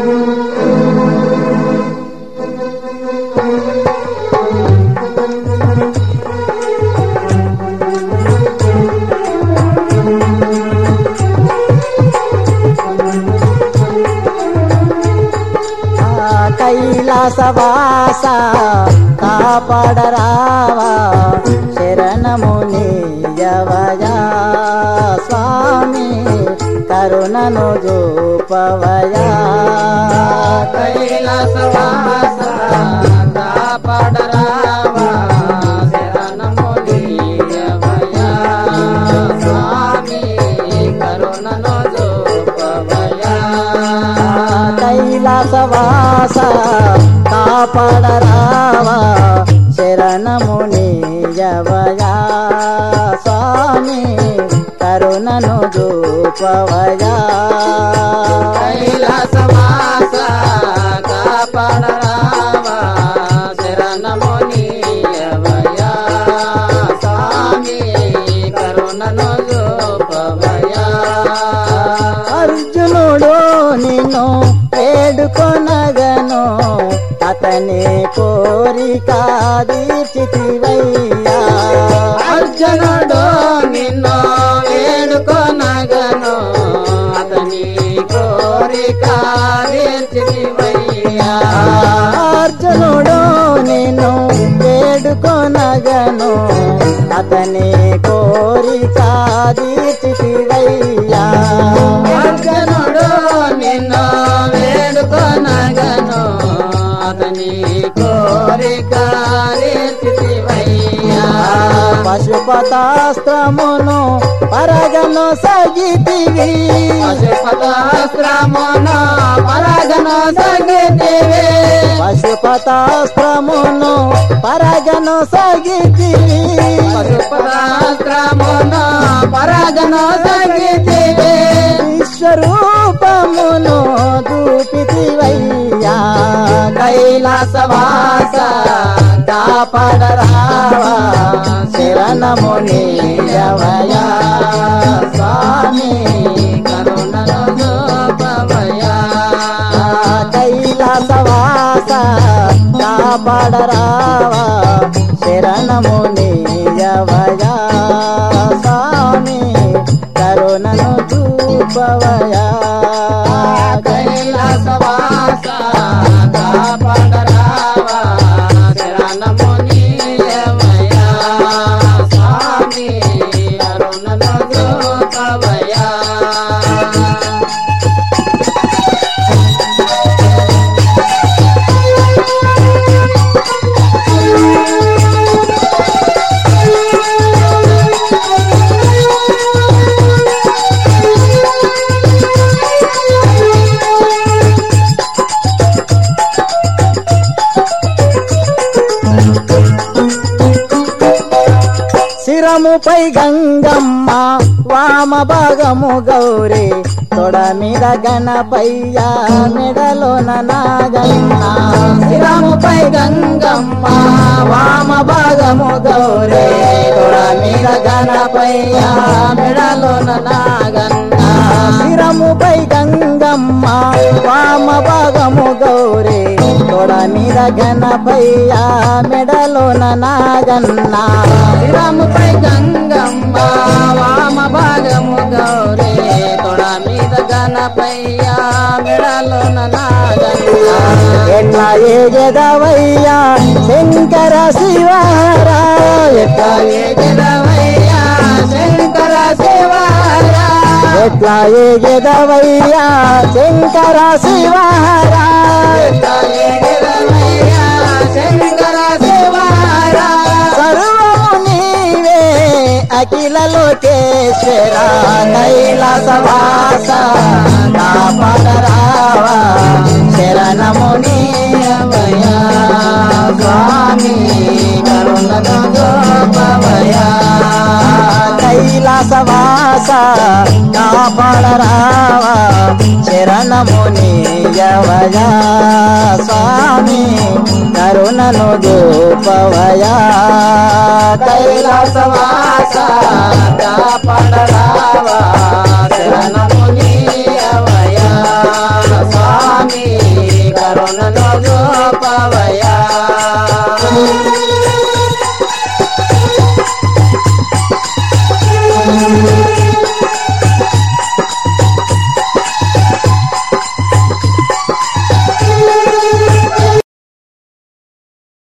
ఆ కైలాసవాస కాపాడరావా శరణము నీయవయా స్వామి కరుణను చూపవయా కైలాసవాస కాపాడరావా శరణము నీయవయా స్వామి కరుణను చూపవయా కైలాసవాస కాపాడరావా శరణము నీయవయా స్వామి కరుణను చూపవయా కైలాసవాస కాపాడరావా శరణము నీయవయా స్వామి కరుణను చూపవయా అర్జునుడు నిన్ను వేడుకొనగను అతని కోరిక తీర్చితివయ్యా అర్జునుడు నిన్ను వేడుకొనగను అతని కోరిక తీర్చితివయ్యా అర్జునుడు నిన్ను వేడుకొనగను అతని కోరిక తీర్చితివయ్యా అర్జునుడు నిన్ను వేడుకొనగను అతని కోరిక తీర్చితివయ్యా పశుపతాస్త్రమును పరగను సగితివి పశుపతాస్త్రమును పరగను సగితివి పశుపతాస్త్రమును పరగను సగితివి పశుపతాస్త్రమును పరగను సగితివి విశ్వరూపమును దూపితివయ్యా కైలాసవాస కాపాడరావా శరణము నీయవయా స్వామి కరుణను చూపవయా కైలాసవాస కాపాడరావా శరణము నీయవయా స్వామి కరుణను చూపవయా కైలాసవాస కాపాడరావా శరణము నీయవయా స్వామి కరుణను చూపవయా శిరముపై గంగమ్మ వామ భాగము గౌరీ తొడ మీద గణపయ్య మెడలోన నాగన్న శిరముపై గంగమ్మ వామ భాగము గౌరే తొడ మీద గణపయ్య మెడలోన నాగన్న శిరముపై గంగమ్మ వామ భాగము గౌరీ తొడ మీద గణపయ్య మెడలోన నాగన్న శిరముపై గంగమ్మ వామ భాగము గౌరే తొడ మీద గణపయ్య మెడలోన నాగన్న ఎట్లా ఏగెదవయ్యా శంకర శివరా ఎట్లా జగదవయ్యా శంకర శివారా ఎట్లా ఏగెదవయ్యా శంకర శివరా శంకర శివారా సర్వము నీవే అఖిల లోకేశ్వర కైలాసవాస కాపాడరావా శరణము నీయవయ్యా స్వామి కరుణను గోపవయ్యా కైలాసవాస కాపాడరావా శరణము నీయవయా స్వామి కరుణను దూపవయా కైలాసవాస కాపాడరావా శరణము